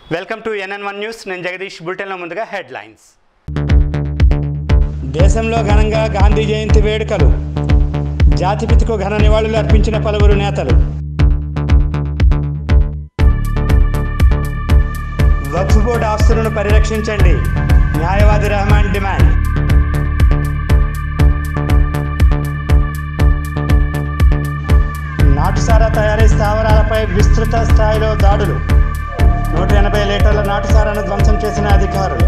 Welcome to NN one news నేను జగదీష్ బులెటిన్లో ముందుగా హెడ్లైన్స్ దేశంలో ఘనంగా గాంధీ జయంతి వేడుకలు జాతిపితకు ఘన నివాళులు అర్పించిన పలువురు నేతలు వక్ఫ్ బోర్డు ఆస్తులను పరిరక్షించండి న్యాయవాది రెహమాన్ డిమాండ్ నాటుసారా తయారీ స్థావరాలపై విస్తృత స్థాయిలో దాడులు నూట ఎనభై లీటర్ల నాటుసారాను ధ్వంసం చేసిన అధికారులు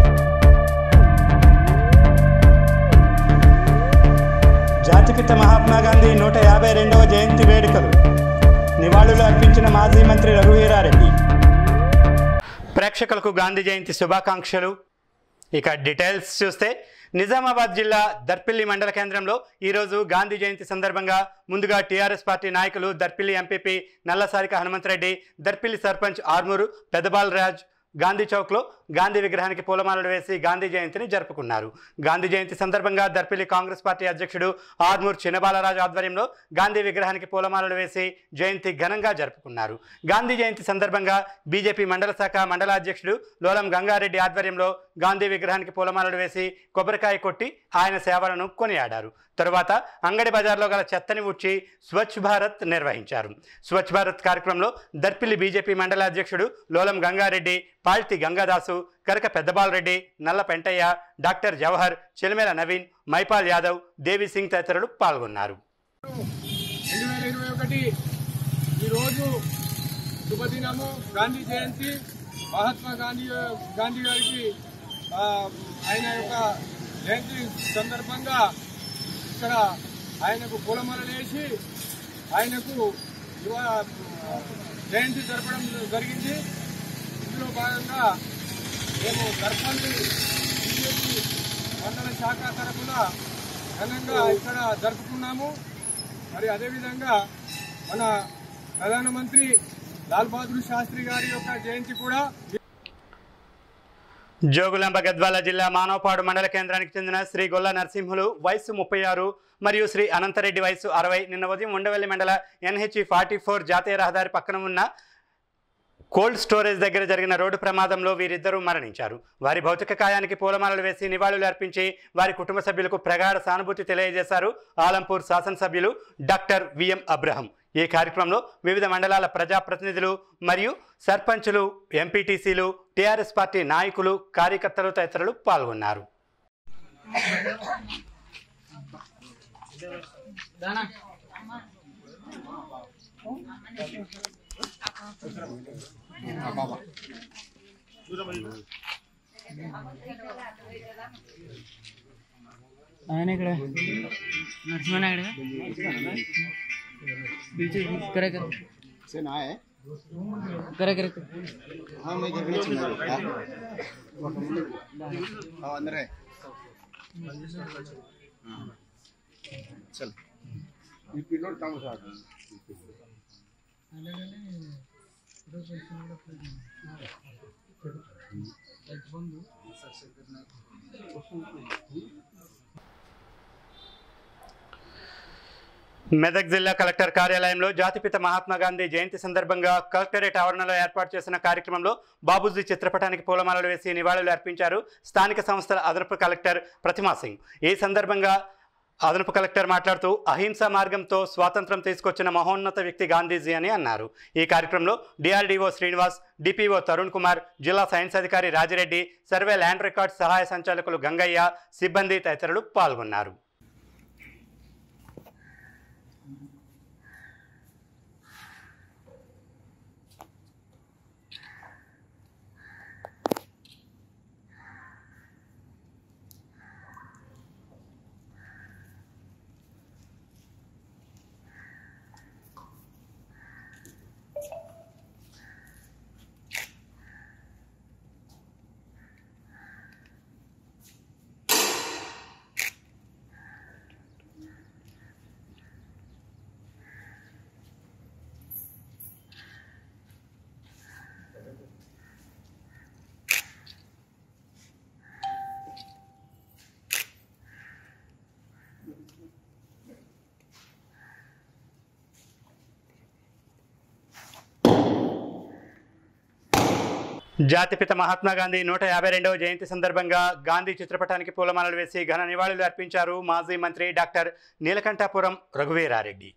జాతిపిత మహాత్మా గాంధీ నూట యాభై రెండవ జయంతి వేడుకలు నివాళులు అర్పించిన మాజీ మంత్రి రఘువీరారెడ్డి ప్రేక్షకులకు గాంధీ జయంతి శుభాకాంక్షలు ఇక డీటెయిల్స్ చూస్తే నిజామాబాద్ జిల్లా దర్పిల్లి మండల కేంద్రంలో ఈరోజు గాంధీ జయంతి సందర్భంగా ముందుగా టీఆర్ఎస్ పార్టీ నాయకులు దర్పిల్లి ఎంపీపీ నల్లసారిక హనుమంతరెడ్డి దర్పిల్లి సర్పంచ్ ఆర్మూరు పెద్దబాలరాజ్ గాంధీ చౌక్లో గాంధీ విగ్రహానికి పూలమాలలు వేసి గాంధీ జయంతిని జరుపుకున్నారు గాంధీ జయంతి సందర్భంగా దర్పిల్లి కాంగ్రెస్ పార్టీ అధ్యక్షుడు ఆర్మూర్ చిన్నబాలరాజు ఆధ్వర్యంలో గాంధీ విగ్రహానికి పూలమాలలు వేసి జయంతి ఘనంగా జరుపుకున్నారు గాంధీ జయంతి సందర్భంగా బీజేపీ మండల శాఖ మండల అధ్యక్షుడు లోలం గంగారెడ్డి ఆధ్వర్యంలో గాంధీ విగ్రహానికి పూలమాలలు వేసి కొబ్బరికాయ కొట్టి ఆయన సేవలను కొనియాడారు తరువాత అంగడి బజార్లో గల చెత్తని ఉడ్చి స్వచ్ఛ భారత్ నిర్వహించారు స్వచ్ఛ భారత్ కార్యక్రమంలో దర్పిల్లి బీజేపీ మండల అధ్యక్షుడు లోలం గంగారెడ్డి పాల్తి గంగాదాసు కరక పెద్దబాలరెడ్డి నల్ల పెంటయ్య డాక్టర్ జవహర్ చిలమేల నవీన్ మైపాల్ యాదవ్ దేవి సింగ్ తదితరులు పాల్గొన్నారు రెండు వేల ఇరవై ఒకటి ఈరోజు శుభదినము గాంధీ జయంతి మహాత్మా గాంధీ గాంధీ గారికి ఆ, ఆయన యొక్క జయంతి సందర్భంగా ఇక్కడ ఆయనకు పూలమాలలు వేసి ఆయనకు ఇవా- జయంతి జరపడం జరిగింది ఇందులో భాగంగా మేము దర్పల్లి బీజేపీ మండల శాఖ తరఫున ఘనంగా ఇక్కడ జరుపుకున్నాము మరి అదేవిధంగా మన ప్రధానమంత్రి లాల్ బహదూర్ శాస్త్రి గారి యొక్క జయంతి కూడా జోగులాంబ గద్వాల జిల్లా మానవపాడు మండల కేంద్రానికి చెందిన శ్రీ గొల్ల నరసింహులు వయసు ముప్పై ఆరు మరియు శ్రీ అనంతరెడ్డి వయసు అరవై నిన్న ఉదయం ఉండవల్లి మండల ఎన్హెచ్ ఫార్టీ ఫోర్ జాతీయ రహదారి పక్కన ఉన్న కోల్డ్ స్టోరేజ్ దగ్గర జరిగిన రోడ్డు ప్రమాదంలో వీరిద్దరూ మరణించారు వారి భౌతిక కాయానికి పూలమాలలు వేసి నివాళులు అర్పించి వారి కుటుంబ సభ్యులకు ప్రగాఢ సానుభూతి తెలియజేశారు ఆలంపూర్ శాసనసభ్యులు డాక్టర్ విఎం అబ్రహం ఈ కార్యక్రమంలో వివిధ మండలాల ప్రజాప్రతినిధులు మరియు సర్పంచులు ఎంపీటీసీలు టీఆర్ఎస్ పార్టీ నాయకులు కార్యకర్తలు తదితరులు పాల్గొన్నారు ఆయన ఇక్కడ నరసింహన్ ఇక్కడ पीछे करे करे से ना है करे करे हाँ मैं इधर नीचे हूँ हाँ हाँ अंदर है हाँ। चल ये पिलोड काम से आता మెదక్ జిల్లా కలెక్టర్ కార్యాలయంలో జాతిపిత మహాత్మా గాంధీ జయంతి సందర్భంగా కలెక్టరేట్ ఆవరణలో ఏర్పాటు చేసిన కార్యక్రమంలో బాబూజీ చిత్రపటానికి పూలమాలలు వేసి నివాళులు అర్పించారు స్థానిక సంస్థల అదనపు కలెక్టర్ ప్రతిమా సింగ్ ఈ సందర్భంగా అదనపు కలెక్టర్ మాట్లాడుతూ అహింసా మార్గంతో స్వాతంత్రం తీసుకొచ్చిన మహోన్నత వ్యక్తి గాంధీజీ అని అన్నారు ఈ కార్యక్రమంలో డిఆర్డీఓ శ్రీనివాస్ డిపిఓ తరుణ్ కుమార్ జిల్లా సైన్స్ అధికారి రాజిరెడ్డి సర్వే ల్యాండ్ రికార్డ్ సహాయ సంచాలకులు గంగయ్య సిబ్బంది తదితరులు పాల్గొన్నారు జాతిపిత మహాత్మా గాంధీ నూట యాభై రెండవ జయంతి సందర్భంగా గాంధీ చిత్రపటానికి పూలమాలలు వేసి ఘన నివాళులు అర్పించారు మాజీ మంత్రి డాక్టర్ నీలకంఠాపురం రఘువీరారెడ్డి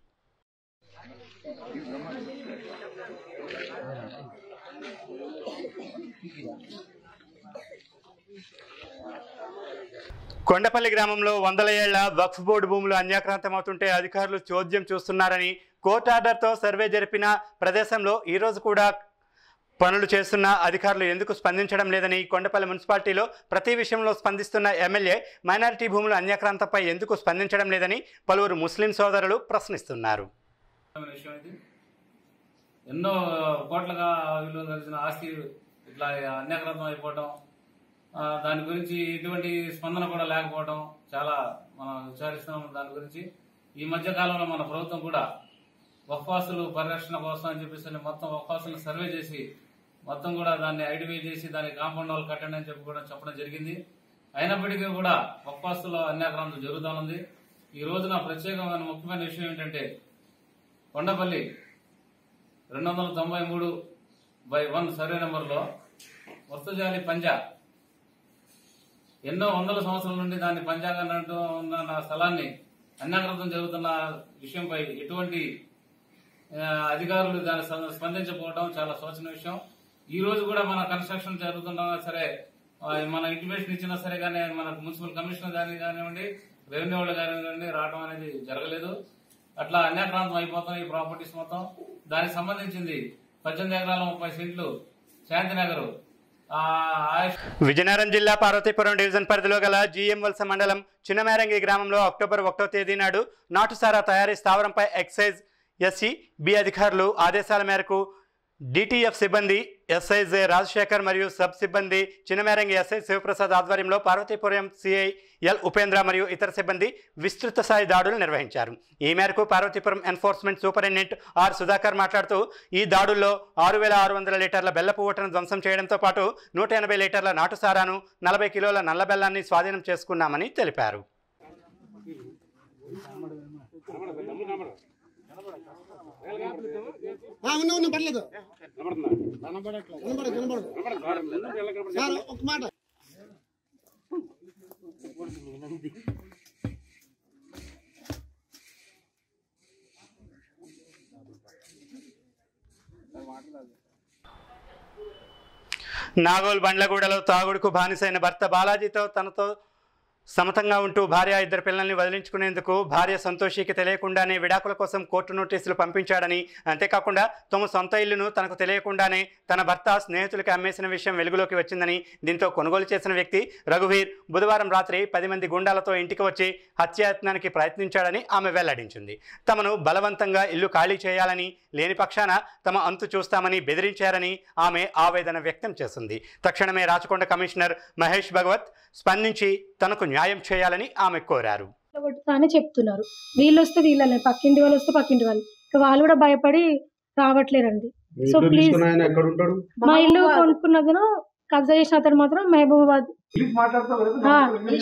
కొండపల్లి గ్రామంలో వందల ఏళ్ల వక్ఫ్ బోర్డు భూములు అన్యాక్రాంతమవుతుంటే అధికారులు చోద్యం చూస్తున్నారని కోర్టు ఆర్డర్తో సర్వే జరిపిన ప్రదేశంలో ఈ రోజు కూడా పనులు చేస్తున్న అధికారులు ఎందుకు స్పందించడం లేదని కొండపల్లి మున్సిపాలిటీలో ప్రతి విషయంలో స్పందిస్తున్న ఎమ్మెల్యే మైనారిటీ భూములు అన్యాక్రాంతంపై ఎందుకు స్పందించడం లేదని పలువురు ముస్లిం సోదరులు ప్రశ్నిస్తున్నారు ముఖ్యమైన విషయం ఇది ఎన్నో కోట్లుగా విలువ కలిసిన ఆస్తి ఇట్లా అన్యాక్రాంతం అయిపోవటం ఆ, దాని గురించి ఎటువంటి స్పందన కూడా లేకపోవడం చాలా మనం విచారిస్తున్నాం దాని గురించి ఈ మధ్య కాలంలో మన ప్రభుత్వం కూడా వక్ఫాసులు పరిరక్షణ కోసం అని చెప్పేసి మొత్తం వక్ఫాసులు సర్వే చేసి మొత్తం కూడా దాన్ని ఐడివై చేసి దానికి కాంపౌండ్ వాళ్ళు కట్టండి అని చెప్పి కూడా చెప్పడం జరిగింది అయినప్పటికీ కూడా వక్ఫాస్తులో అన్యాక్రాంతం జరుగుతూ ఈ రోజున ప్రత్యేకమైన ముఖ్యమైన విషయం ఏంటంటే కొండపల్లి రెండు వందల తొంభై మూడు బై వన్ సర్వే నెంబర్లో వస్తుజాలి పంజా ఎన్నో వందల సంవత్సరాల నుండి దాన్ని పంజాగా అంటూ ఉన్న నా స్థలాన్ని అన్యాకృతం జరుగుతున్న విషయంపై ఎటువంటి ఆ, అధికారులు దాన్ని స్ప- స్పందించకపోవడం చాలా శోచనీయ విషయం ఈ రోజు కూడా మన కన్స్ట్రక్షన్ జరుగుతున్నా సరే ఆ, మన ఇంటిమేషన్ ఇచ్చినా సరే కానీ మనకు మున్సిపల్ కమిషనర్ గాని కానివ్వండి రెవెన్యూ వాళ్ళు కానివ్వండి రావడం అనేది జరగలేదు అట్లా అన్యాక్రాంతం అయిపోతున్నాయి ఈ ప్రాపర్టీస్ మొత్తం దానికి సంబంధించింది పద్దెనిమిది ఎకరాల ముప్పై సెంట్లు శాంతినగర్ ఆ ఆయుష్ విజయనగరం జిల్లా పార్వతీపురం డివిజన్ పరిధిలో గల జీఎం వలస మండలం చిన్నమేరంగి గ్రామంలో అక్టోబర్ ఒకటో తేదీ నాడు నాటుసారా తయారీ స్థావరంపై ఎక్సైజ్ ఎస్సీ బి అధికారులు ఆదేశాల మేరకు డిటిఎఫ్ సిబ్బంది ఎస్ఐ జె రాజశేఖర్ మరియు సబ్ సిబ్బంది చిన్నమేరంగి ఎస్ఐ శివప్రసాద్ ఆధ్వర్యంలో పార్వతీపురం సిఐ ఎల్ ఉపేంద్ర మరియు ఇతర సిబ్బంది విస్తృత స్థాయి దాడులు నిర్వహించారు ఈ మేరకు Parvathipuram enforcement superintendent R Sudhakar మాట్లాడుతూ ఈ దాడుల్లో ఆరు వేల ఆరు వందల లీటర్ల బెల్లపు ఊటను ధ్వంసం చేయడంతో పాటు నూట ఎనభై లీటర్ల నాటుసారాను నలభై కిలోల నల్ల బెల్లాన్ని స్వాధీనం చేసుకున్నామని తెలిపారు ఆ, ఉన్నా ఉన్నా పర్లేదు కనబడట్లేదు కనబడదు కనబడదు సార్ ఒక మాట నాగోల్ బండ్లగూడలో తాగుడుకు బానిసైన భర్త బాలాజీతో తనతో సమతంగా ఉంటూ భార్య ఇద్దరు పిల్లల్ని వదిలించుకునేందుకు భార్య సంతోషికి తెలియకుండానే విడాకుల కోసం కోర్టు నోటీసులు పంపించాడని అంతేకాకుండా తమ సొంత ఇల్లును తనకు తెలియకుండానే తన భర్త స్నేహితులకి అమ్మేసిన విషయం వెలుగులోకి వచ్చిందని దీంతో కొనుగోలు చేసిన వ్యక్తి రఘువీర్ బుధవారం రాత్రి పది మంది గుండాలతో ఇంటికి వచ్చి హత్యాయత్నానికి ప్రయత్నించాడని ఆమె వెల్లడించింది తమను బలవంతంగా ఇల్లు ఖాళీ చేయాలని లేని పక్షాన తమ అంతు చూస్తామని బెదిరించారని ఆమె ఆవేదన వ్యక్తం చేసింది తక్షణమే రాచకొండ కమిషనర్ మహేష్ భగవత్ స్పందించి తనకు న్యాయం చేయాలని ఆమె కోరారు కొట్టుతా అని చెప్తున్నారు వీళ్ళు వస్తే వీళ్ళని పక్కింటి వాళ్ళు వస్తే పక్కింటి వాళ్ళు ఇక వాళ్ళు కూడా భయపడి రావట్లేరండి సో ప్లీజ్ ఎక్కడ ఉంటాడు మా ఇల్లు కొనుక్కున్నదను కబ్జా చేసిన అతను మాత్రం మహబూబాబాద్ ఆ,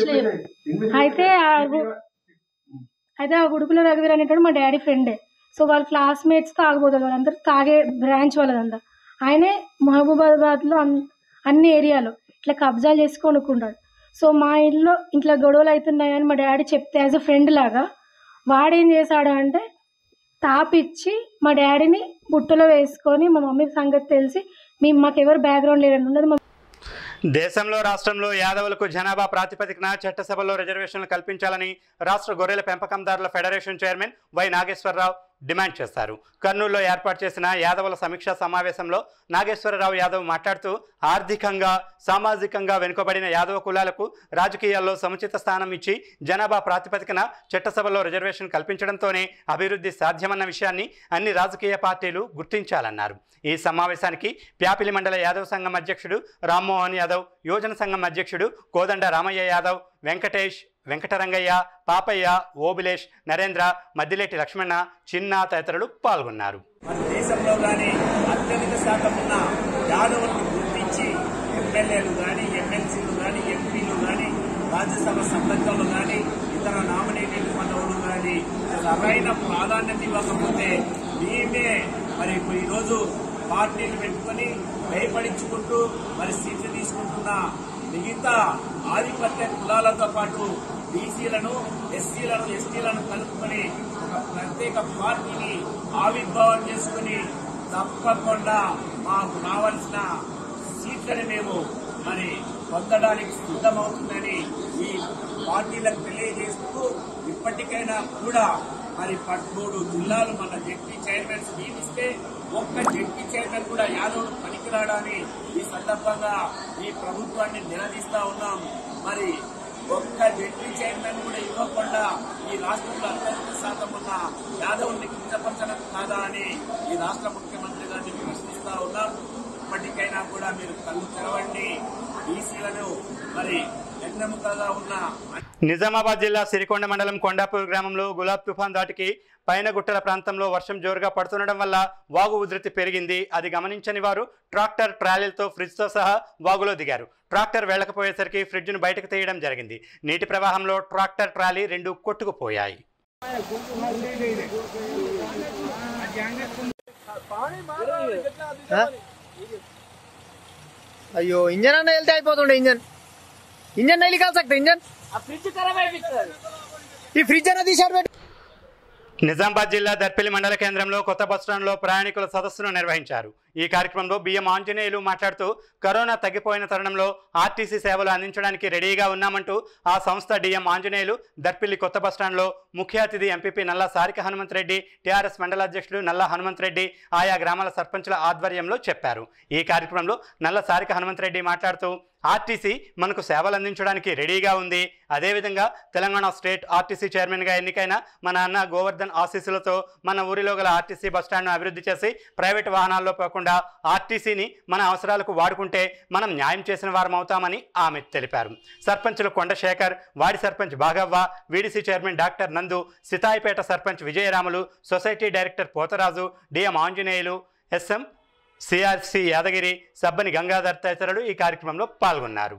అయితే ఆ గు- అయితే ఆ ఉడుకుల రఘువీర్ అనేటోడు మా డాడీ ఫ్రెండే సో వాళ్ళ క్లాస్మేట్స్ తాగబోతారు వాళ్ళందరూ తాగే బ్రాంచ్ వాళ్ళదంతా ఆయనే మహబూబాబాద్లో అన్ అన్ని ఏరియాలో ఇట్లా కబ్జాలు చేసి కొనుక్కుంటాడు సో మా ఇంట్లో ఇట్లా గొడవలు అవుతున్నాయని మా డాడీ చెప్తే యాజ్ అ ఫ్రెండ్ లాగా వాడేం చేశాడు అంటే తాపిచ్చి మా డాడీని బుట్టలో వేసుకొని మా మమ్మీ సంగతి తెలిసి మేము మాకు ఎవరు బ్యాక్గ్రౌండ్ లేదని ఉన్నది మా దేశంలో రాష్ట్రంలో యాదవులకు జనాభా ప్రాతిపదికన చట్టసభలో రిజర్వేషన్లు కల్పించాలని రాష్ట్ర గొర్రెల పెంపకందారుల federation chairman Y Nageswararao demand చేశారు కర్నూలులో ఏర్పాటు చేసిన యాదవుల సమీక్షా సమావేశంలో నాగేశ్వరరావు యాదవ్ మాట్లాడుతూ ఆర్థికంగా సామాజికంగా వెనుకబడిన యాదవ కులాలకు రాజకీయాల్లో సముచిత స్థానం ఇచ్చి జనాభా ప్రాతిపదికన చట్టసభలో రిజర్వేషన్ కల్పించడంతోనే అభివృద్ధి సాధ్యమన్న విషయాన్ని అన్ని రాజకీయ పార్టీలు గుర్తించాలన్నారు ఈ సమావేశానికి ప్యాపిలి మండల యాదవ్ సంఘం అధ్యక్షుడు రామ్మోహన్ యాదవ్ యోజన సంఘం అధ్యక్షుడు కోదండ రామయ్య యాదవ్ వెంకటేష్ వెంకటరంగయ్య పాపయ్య ఓబిలేష్ నరేంద్ర మద్దిలేటి లక్ష్మణ చిన్న తదితరులు పాల్గొన్నారు మన దేశంలో కానీ అత్యధిక శాతం ఉన్న యాదవులను గుర్తించి ఎమ్మెల్యేలు కానీ ఎమ్మెల్సీలు కానీ ఎంపీలు కానీ రాజ్యసభ సభ్యత్వాలు కానీ ఇతర నామినేటెడ్ పదవులు కానీ సరైన ప్రాధాన్యత ఇవ్వకపోతే మేమే మరి ఇప్పుడు ఈరోజు పార్టీలు పెట్టుకొని భయపడించుకుంటూ మరి సీట్లు తీసుకుంటున్న మిగతా ఆధిపత్య కులాలతో పాటు బీసీలను ఎస్సీలను ఎస్టీలను కలుపుకొని ఒక ప్రత్యేక పార్టీని ఆవిర్భావం చేసుకుని తప్పకుండా మాకు రావాల్సిన సీట్లని మేము మరి పొందడానికి సిద్ధమవుతుందని ఈ పార్టీలకు తెలియజేస్తూ ఇప్పటికైనా కూడా మరి పదమూడు జిల్లాలు మన జడ్పీ చైర్మన్స్ నియమిస్తే ఒక్క జడ్పీ చైర్మన్ కూడా యాదవ్ పనికిరాడని ఈ సందర్భంగా ఈ ప్రభుత్వాన్ని నిలదీస్తా ఉన్నాం మరి ఒక్క జడ్పీ చైర్మన్ కూడా ఇవ్వకుండా ఈ రాష్ట్రంలో అత్యధిక శాతం ఉన్న యాదవుల్ని కించపరచడం కాదా అని ఈ రాష్ట్ర ముఖ్యమంత్రి గారిని ప్రశ్నిస్తా ఉన్నాం ఇప్పటికైనా కూడా మీరు కళ్ళు తెరవండి బీసీలను మరి వెన్నెముకగా ఉన్న నిజామాబాద్ జిల్లా సిరికొండ మండలం కొండాపూర్ గ్రామంలో గులాబ్ తుఫాన్ దాటికి పైన గుట్టల ప్రాంతంలో వర్షం జోరుగా పడుతుండడం వల్ల వాగు ఉధృతి పెరిగింది అది గమనించని వారు ట్రాక్టర్ ట్రాలీలతో ఫ్రిడ్జ్తో సహా వాగులో దిగారు ట్రాక్టర్ వెళ్ళకపోయేసరికి ఫ్రిడ్జ్ను బయటకు తీయడం జరిగింది నీటి ప్రవాహంలో ట్రాక్టర్ ట్రాలీ రెండు కొట్టుకుపోయాయి అయ్యో ఇంజన్ అన్న వెళ్తే అయిపోతుండే ఇంజన్ ఇంజన్ నైలి కాల్ సక్తా ఇంజన్ ఈ ఫ్రిడ్జ్ అన్న తీశారు పెట్టు నిజామాబాద్ జిల్లా దర్పిలి మండల కేంద్రంలో కొత్త బస్టాండ్లో ప్రయాణికుల సదస్సును నిర్వహించారు ఈ కార్యక్రమంలో బియ్యం ఆంజనేయులు మాట్లాడుతూ కరోనా తగ్గిపోయిన తరుణంలో ఆర్టీసీ సేవలు అందించడానికి రెడీగా ఉన్నామంటూ ఆ సంస్థ డిఎం ఆంజనేయులు దర్పిల్లి కొత్త బస్టాండ్లో ముఖ్య అతిథి ఎంపీపీ నల్లా సారిక హనుమంత్ రెడ్డి టీఆర్ఎస్ మండల అధ్యక్షుడు నల్ల హనుమంత్ రెడ్డి ఆయా గ్రామాల సర్పంచుల ఆధ్వర్యంలో చెప్పారు ఈ కార్యక్రమంలో నల్ల సారిక హనుమంత్ రెడ్డి మాట్లాడుతూ ఆర్టీసీ మనకు సేవలు అందించడానికి రెడీగా ఉంది అదేవిధంగా తెలంగాణ స్టేట్ ఆర్టీసీ చైర్మన్గా ఎన్నికైన మన అన్న గోవర్ధన్ ఆశీస్సులతో మన ఊరిలో గల ఆర్టీసీ బస్టాండ్ను అభివృద్ధి చేసి ప్రైవేటు వాహనాల్లో పోకుండా ఆర్టీసీని మన అవసరాలకు వాడుకుంటే మనం న్యాయం చేసిన వారం అవుతామని ఆమె తెలిపారు సర్పంచులు కొండశేఖర్ వాడి sarpanch Bhagavva VDC chairman doctor Nandu Sitaipet sarpanch Vijayaramulu society director Potharaju DM Anjaneyulu SM CRC Yadagiri Sabbani Gangadhar తదితరులు ఈ కార్యక్రమంలో పాల్గొన్నారు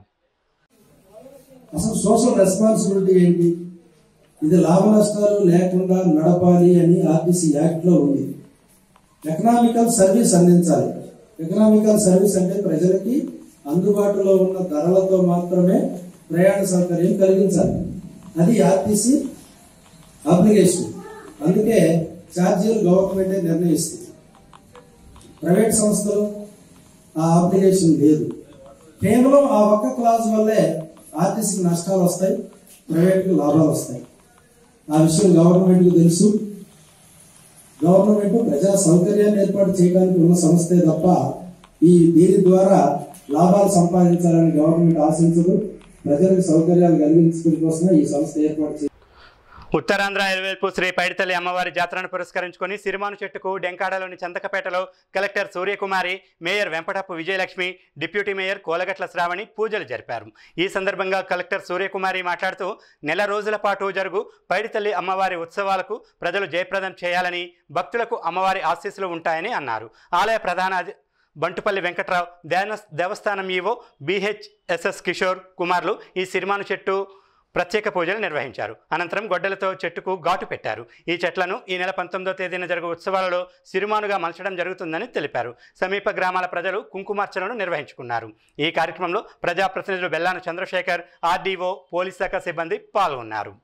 అసలు సోషల్ రెస్పాన్సిబిలిటీ ఏంటి ఇది లాభ నష్టాలు లేకుండా నడపాలి అని ఆర్టీసీ యాక్ట్ లో ఉంది ఎకనామికల్ సర్వీస్ అందించాలి ఎకనామికల్ సర్వీస్ అంటే ప్రజలకి అందుబాటులో ఉన్న ధరలతో మాత్రమే ప్రయాణ సౌకర్యం కలిగించాలి అది ఆర్టీసీ అప్లికేషన్ అందుకే ఛార్జీలు గవర్నమెంటే నిర్ణయిస్తుంది ప్రైవేట్ సంస్థలు ఆ అప్లికేషన్ లేదు కేవలం ఆ ఒక్క క్లాజ్ వల్లే ఆర్టీసీకి నష్టాలు వస్తాయి ప్రైవేట్కి లాభాలు వస్తాయి ఆ విషయం గవర్నమెంట్కి తెలుసు గవర్నమెంట్ ప్రజా సౌకర్యాన్ని ఏర్పాటు చేయడానికి ఉన్న సంస్థే తప్ప ఈ దీని ద్వారా లాభాలు సంపాదించాలని గవర్నమెంట్ ఆశించదు ప్రజలకు సౌకర్యాలు కలిగించడం కోసమే ఈ సంస్థ ఏర్పాటు చేసింది ఉత్తరాంధ్ర ఎల్వేల్పు శ్రీ పైడితల్లి అమ్మవారి జాతరను పురస్కరించుకొని సిరిమాను చెట్టుకు డెంకాడలోని చందకపేటలో collector Suryakumari mayor Vempatappu Vijayalakshmi deputy mayor Kolagatla Sravani పూజలు జరిపారు ఈ సందర్భంగా కలెక్టర్ సూర్యకుమారి మాట్లాడుతూ నెల రోజుల పాటు జరుగు పైడితల్లి అమ్మవారి ఉత్సవాలకు ప్రజలు జయప్రదం చేయాలని భక్తులకు అమ్మవారి ఆశీస్సులు ఉంటాయని అన్నారు ఆలయ ప్రధాన అధి- బంటుపల్లి వెంకట్రావు దేవ దేవస్థానం ఈవో బిహెచ్ఎస్ఎస్ కిషోర్ కుమార్లు ఈ సిరిమాను చెట్టు ప్రత్యేక పూజలు నిర్వహించారు అనంతరం గొడ్డలతో చెట్టుకు ఘాటు పెట్టారు ఈ చెట్లను ఈ నెల పంతొమ్మిదో తేదీన జరుగు ఉత్సవాలలో సిరిమానుగా మలచడం జరుగుతుందని తెలిపారు సమీప గ్రామాల ప్రజలు కుంకుమార్చనను నిర్వహించుకున్నారు ఈ కార్యక్రమంలో ప్రజాప్రతినిధులు బెల్లాన చంద్రశేఖర్ ఆర్డీఓ పోలీస్ శాఖ సిబ్బంది పాల్గొన్నారు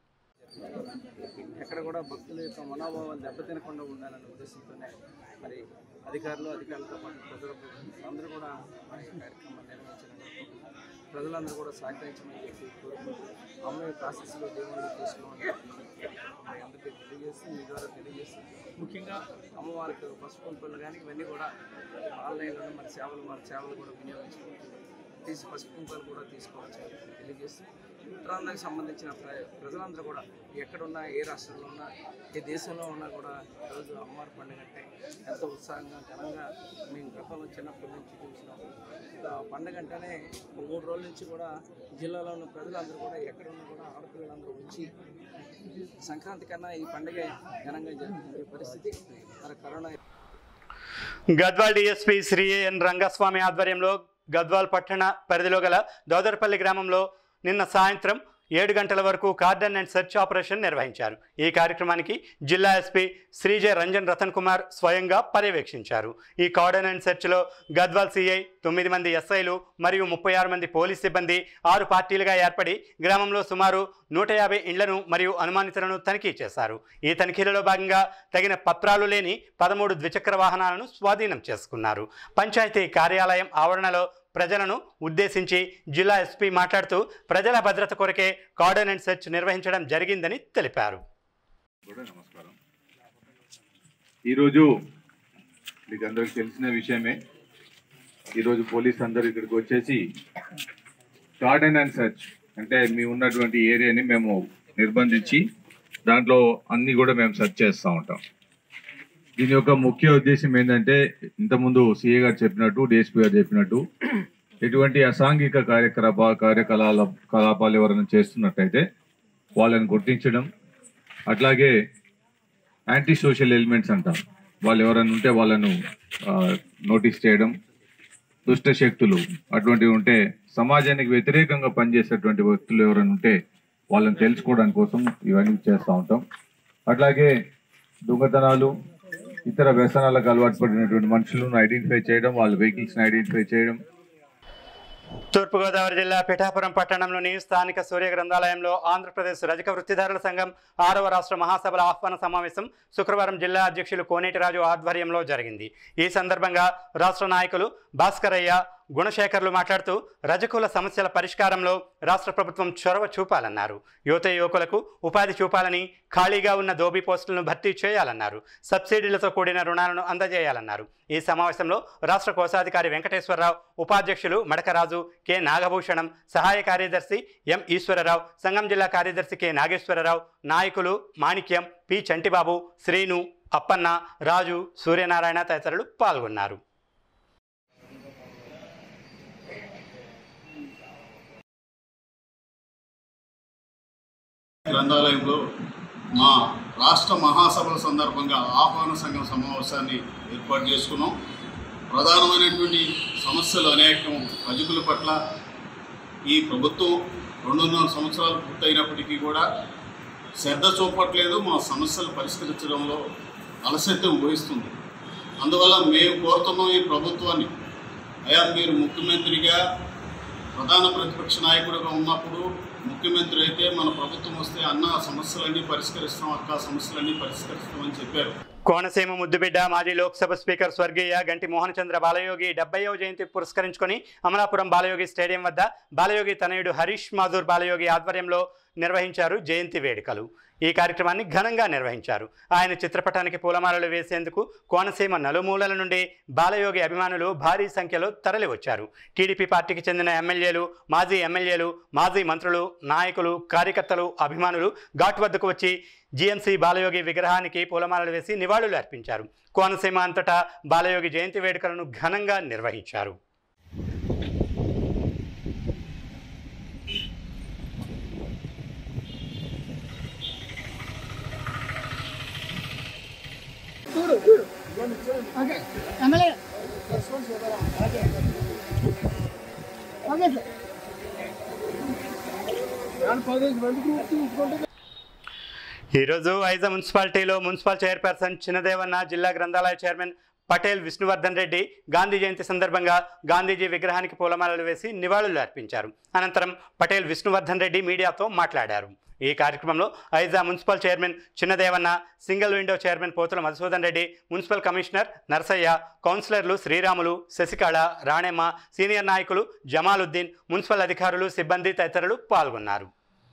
ఎక్కడ కూడా భక్తుల యొక్క మనోభావాలు దెబ్బతినకుండా ఉండాలనే ఉద్దేశంతోనే మరి అధికారులు అధికారులతో పాటు ప్రజలు అందరూ కూడా మరి ఈ కార్యక్రమాన్ని నిర్వహించాలని ప్రజలందరూ కూడా సహకరించమని చెప్పి కోరుకుంటూ అమ్మ యొక్క ఆశీస్సులు దేవుళ్ళు తీసుకోమని మీ అందరికీ తెలియజేస్తూ మీ ద్వారా తెలియజేస్తూ ముఖ్యంగా అమ్మవారికి పసుపు కుంకుమలు కానీ ఇవన్నీ కూడా ఆన్లైన్లో మరి సేవలు వారి సేవలు కూడా వినియోగించుకుంటూ తీసి పసుపు కుంకుమలు కూడా తీసుకోవచ్చు అని తెలియజేస్తూ ఉత్తరాంధ్రకి సంబంధించిన ప్ర- ప్రజలందరూ కూడా ఎక్కడున్నా ఏ రాష్ట్రంలో ఉన్నా ఏ దేశంలో ఉన్నా కూడా ఈరోజు అమ్మవారి పండుగ అంటే ఎంతో ఉత్సాహంగా ఘనంగా మేము గతంలో చిన్నప్పటి నుంచి చూసినాం ఇంకా పండుగ అంటేనే ఒక మూడు రోజుల నుంచి కూడా జిల్లాలో ఉన్న ప్రజలందరూ కూడా ఎక్కడున్నా కూడా ఆడపిల్లలందరూ వచ్చి సంక్రాంతి కన్నా ఈ పండుగ ఘనంగా జరుగుతున్న పరిస్థితి మరి corona Gadwal DSP Shri N Rangaswamy ఆధ్వర్యంలో గద్వాల్ పట్టణ పరిధిలో గల దోదరపల్లి గ్రామంలో నిన్న సాయంత్రం ఏడు గంటల వరకు కార్డన్ అండ్ సెర్చ్ ఆపరేషన్ నిర్వహించారు ఈ కార్యక్రమానికి జిల్లా ఎస్పీ శ్రీజయ రంజన్ రతన్ కుమార్ స్వయంగా పర్యవేక్షించారు ఈ కార్డన్ అండ్ సెర్చ్లో గద్వాల్ సిఐ తొమ్మిది మంది ఎస్ఐలు మరియు ముప్పై ఆరు మంది పోలీస్ సిబ్బంది ఆరు పార్టీలుగా ఏర్పడి గ్రామంలో సుమారు నూట యాభై ఇండ్లను మరియు అనుమానితులను తనిఖీ చేశారు ఈ తనిఖీలలో భాగంగా తగిన పత్రాలు లేని పదమూడు ద్విచక్ర వాహనాలను స్వాధీనం చేసుకున్నారు పంచాయతీ కార్యాలయం ఆవరణలో ప్రజలను ఉద్దేశించి జిల్లా ఎస్పీ మాట్లాడుతూ ప్రజల భద్రత కొరకే కార్డన్ అండ్ సెర్చ్ నిర్వహించడం జరిగిందని తెలిపారు కూడా నమస్కారం ఈరోజు మీకు అందరికి తెలిసిన విషయమే ఈరోజు పోలీస్ అందరు ఇక్కడికి వచ్చేసి గార్డెన్ అండ్ సర్చ్ అంటే మీ ఉన్నటువంటి ఏరియాని మేము నిర్బంధించి దాంట్లో అన్ని కూడా మేము సెర్చ్ చేస్తూ ఉంటాం దీని యొక్క ముఖ్య ఉద్దేశం ఏంటంటే ఇంతకుముందు సిఏ గారు చెప్పినట్టు డిఎస్పీ గారు చెప్పినట్టు ఎటువంటి అసాంఘిక కార్యకలాప కార్యకలాల కలాపాలు ఎవరైనా చేస్తున్నట్టయితే వాళ్ళని గుర్తించడం అట్లాగే యాంటీ సోషల్ ఎలిమెంట్స్ అంటాం వాళ్ళు ఎవరైనా ఉంటే వాళ్ళను ఆ, నోటీస్ చేయడం దుష్ట శక్తులు అటువంటివి ఉంటే సమాజానికి వ్యతిరేకంగా పనిచేసేటువంటి వ్యక్తులు ఎవరైనా ఉంటే వాళ్ళని తెలుసుకోవడానికి కోసం ఇవన్నీ చేస్తూ ఉంటాం అట్లాగే దొంగతనాలు ఇతర వ్యసనాలకు అలవాటు పడినటువంటి మనుషులను ఐడెంటిఫై చేయడం వాళ్ళ వెహికల్స్ని ఐడెంటిఫై చేయడం తూర్పుగోదావరి జిల్లా పిఠాపురం పట్టణంలోని స్థానిక సూర్య గ్రంథాలయంలో ఆంధ్రప్రదేశ్ రజక వృత్తిదారుల సంఘం ఆరవ రాష్ట్ర మహాసభల ఆహ్వాన సమావేశం శుక్రవారం జిల్లా అధ్యక్షులు కోనేటిరాజు ఆధ్వర్యంలో జరిగింది ఈ సందర్భంగా రాష్ట్ర నాయకులు భాస్కరయ్య గుణశేఖర్లు మాట్లాడుతూ రజకుల సమస్యల పరిష్కారంలో రాష్ట్ర ప్రభుత్వం చొరవ చూపాలన్నారు యువత యువకులకు ఉపాధి చూపాలని ఖాళీగా ఉన్న దోబీ పోస్టులను భర్తీ చేయాలన్నారు సబ్సిడీలతో కూడిన రుణాలను అందజేయాలన్నారు ఈ సమావేశంలో రాష్ట్ర కోశాధికారి వెంకటేశ్వరరావు ఉపాధ్యక్షులు మడకరాజు కె నాగభూషణం సహాయ కార్యదర్శి ఎం ఈశ్వరరావు సంఘం జిల్లా కార్యదర్శి కె నాగేశ్వరరావు నాయకులు మాణిక్యం పి చంటిబాబు శ్రీను అప్పన్న రాజు సూర్యనారాయణ తదితరులు పాల్గొన్నారు గ్రంథాలయంలో మా రాష్ట్ర మహాసభల సందర్భంగా ఆహ్వాన సంఘం సమావేశాన్ని ఏర్పాటు చేసుకున్నాం ప్రధానమైనటువంటి సమస్యలు అనేకం రజకుల పట్ల ఈ ప్రభుత్వం రెండున్నర సంవత్సరాలు పూర్తయినప్పటికీ కూడా శ్రద్ధ చూపట్లేదు మా సమస్యలు పరిష్కరించడంలో అలసత్యం వహిస్తుంది అందువల్ల మేము కోరుతున్నాం ఈ ప్రభుత్వాన్ని అయా మీరు ముఖ్యమంత్రిగా ప్రధాన ప్రతిపక్ష నాయకుడిగా ఉన్నప్పుడు ముఖ్యమంత్రి అయితే మన ప్రభుత్వం వస్తే అన్న సమస్యలన్నీ పరిష్కరిస్తాం అక్క సమస్యలన్నీ పరిష్కరిస్తామని చెప్పారు కోనసీమ ముద్దుబిడ్డ మాజీ లోక్సభ స్పీకర్ స్వర్గీయ గంటి మోహన్ చంద్ర బాలయోగి డెబ్బైవ జయంతి పురస్కరించుకొని అమలాపురం బాలయోగి స్టేడియం వద్ద బాలయోగి తనయుడు హరీష్ మాధూర్ బాలయోగి ఆధ్వర్యంలో నిర్వహించారు జయంతి వేడుకలు ఈ కార్యక్రమాన్ని ఘనంగా నిర్వహించారు ఆయన చిత్రపటానికి పూలమాలలు వేసేందుకు కోనసీమ నలుమూలల నుండి బాలయోగి అభిమానులు భారీ సంఖ్యలో తరలివచ్చారు టీడీపీ పార్టీకి చెందిన ఎమ్మెల్యేలు మాజీ ఎమ్మెల్యేలు మాజీ మంత్రులు నాయకులు కార్యకర్తలు అభిమానులు ఘాట్ వద్దకు వచ్చి జీఎంసీ బాలయోగి విగ్రహానికి పూలమాలలు వేసి నివాళులు అర్పించారు కోనసీమ అంతటా బాలయోగి జయంతి వేడుకలను ఘనంగా నిర్వహించారు చూడు చూడు okay MLA okay okay sir ఈరోజు ఐజా మున్సిపాలిటీలో మున్సిపల్ చైర్పర్సన్ చిన్నదేవన్న జిల్లా గ్రంథాలయ చైర్మన్ పటేల్ విష్ణువర్ధన్ రెడ్డి గాంధీ జయంతి సందర్భంగా గాంధీజీ విగ్రహానికి పూలమాలలు వేసి నివాళులు అర్పించారు అనంతరం పటేల్ విష్ణువర్ధన్ రెడ్డి మీడియాతో మాట్లాడారు ఈ కార్యక్రమంలో Aiza municipal chairman Chinnadevanna single window chairman Pothula Madhusudan Reddy municipal commissioner Narsaiah కౌన్సిలర్లు శ్రీరాములు శశికళ రాణెమ్మ సీనియర్ నాయకులు జమాలుద్దీన్ మున్సిపల్ అధికారులు సిబ్బంది తదితరులు పాల్గొన్నారు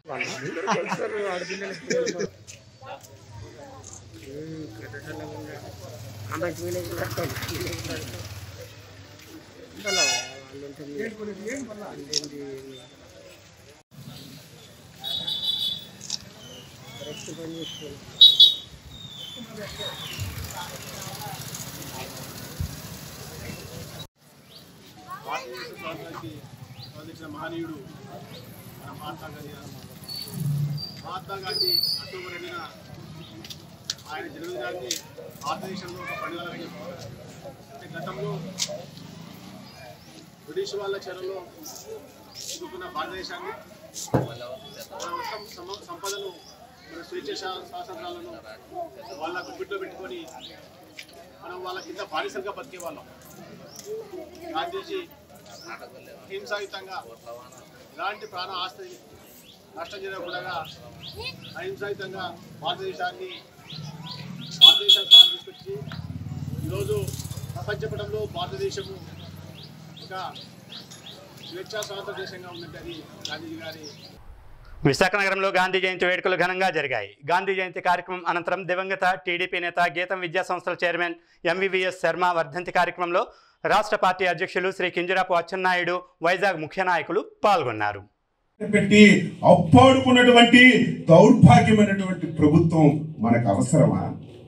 భారతదేశ స్వాతంత్రానికి సాధించిన మహనీయుడు మన మహాత్మా గాంధీ గారు. మహాత్మా గాంధీ అక్టోబర్ రెండున ఆయన జన్మదినాన్ని భారతదేశంలో ఒక పండుగలాగా చెప్పుకోవాలి అంటే గతంలో బ్రిటిష్ వాళ్ళ చెరలో చిక్కుకున్న భారతదేశాన్ని మొత్తం సమ- సంపదను మన స్వేచ్ఛ శా- స్వాతంత్రాలను వాళ్ళ గుడ్లో పెట్టుకొని మనం వాళ్ళ కింద బానిసలుగా బతికే వాళ్ళం గాంధీజీ అహింసాయుతంగా ఎలాంటి ప్రాణ ఆస్తి నష్టం జరగకుండా అహింసాయుతంగా భారతదేశాన్ని భారతదేశాన్ని సాగు తీసుకొచ్చి ఈరోజు ప్రపంచపటంలో భారతదేశము ఒక స్వేచ్ఛా స్వాతంత్ర దేశంగా ఉందంటే అది గాంధీజీ గారి విశాఖ నగరంలో గాంధీ జయంతి వేడుకలు ఘనంగా జరిగాయి గాంధీ జయంతి కార్యక్రమం అనంతరం దివంగత టీడీపీ నేత గీతం విద్యా సంస్థల చైర్మన్ ఎంవివిఎస్ శర్మ వర్ధంతి కార్యక్రమంలో రాష్ట్ర పార్టీ అధ్యక్షులు శ్రీ కింజరాపు అచ్చెన్నాయుడు వైజాగ్ ముఖ్య నాయకులు పాల్గొన్నారు పెట్టి అప్పాడుకున్నటువంటి దౌర్భాగ్యమైనటువంటి ప్రభుత్వం మనకు అవసరమా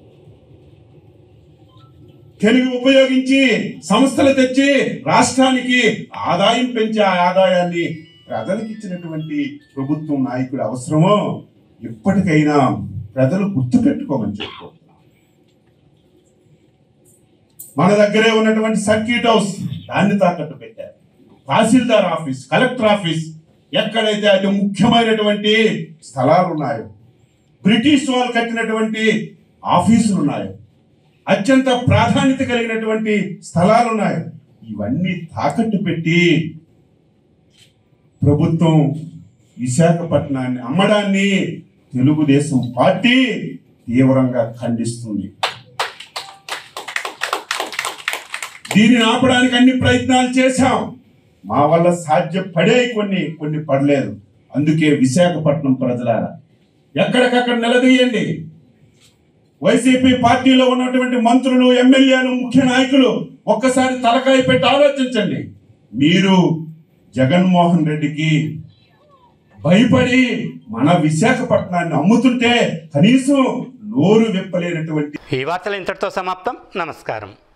తెలుగు ఉపయోగించి సంస్థలు తెచ్చి రాష్ట్రానికి ఆదాయం పెంచే ఆ ఆదాయాన్ని ప్రజలకు ఇచ్చినటువంటి ప్రభుత్వం నాయకుడు అవసరమో ఇప్పటికైనా ప్రజలు గుర్తు పెట్టుకోమని చెప్పుకో మన దగ్గరే ఉన్నటువంటి సర్క్యూట్ హౌస్ దాన్ని తాకట్టు పెట్టారు తహసీల్దార్ ఆఫీస్ కలెక్టర్ ఆఫీస్ ఎక్కడైతే అతి ముఖ్యమైనటువంటి స్థలాలు ఉన్నాయో బ్రిటిష్ వాళ్ళు కట్టినటువంటి ఆఫీసులు ఉన్నాయో అత్యంత ప్రాధాన్యత కలిగినటువంటి స్థలాలు ఉన్నాయి ఇవన్నీ తాకట్టు పెట్టి ప్రభుత్వం విశాఖపట్నాన్ని అమ్మడాన్ని తెలుగుదేశం పార్టీ తీవ్రంగా ఖండిస్తుంది దీనిని ఆపడానికి అన్ని ప్రయత్నాలు చేశాం మా వల్ల సాధ్యపడే కొన్ని కొన్ని పడలేదు అందుకే విశాఖపట్నం ప్రజలారా ఎక్కడికక్కడ నిలదీయండి వైసీపీ పార్టీలో ఉన్నటువంటి మంత్రులు ఎమ్మెల్యేలు ముఖ్య నాయకులు ఒక్కసారి తలకాయ పెట్టి ఆలోచించండి మీరు జగన్మోహన్ రెడ్డికి భయపడి మన విశాఖపట్నాన్ని అమ్ముతుంటే కనీసం నోరు విప్పలేనటువంటి ఈ వార్తలు ఇంతటితో సమాప్తం నమస్కారం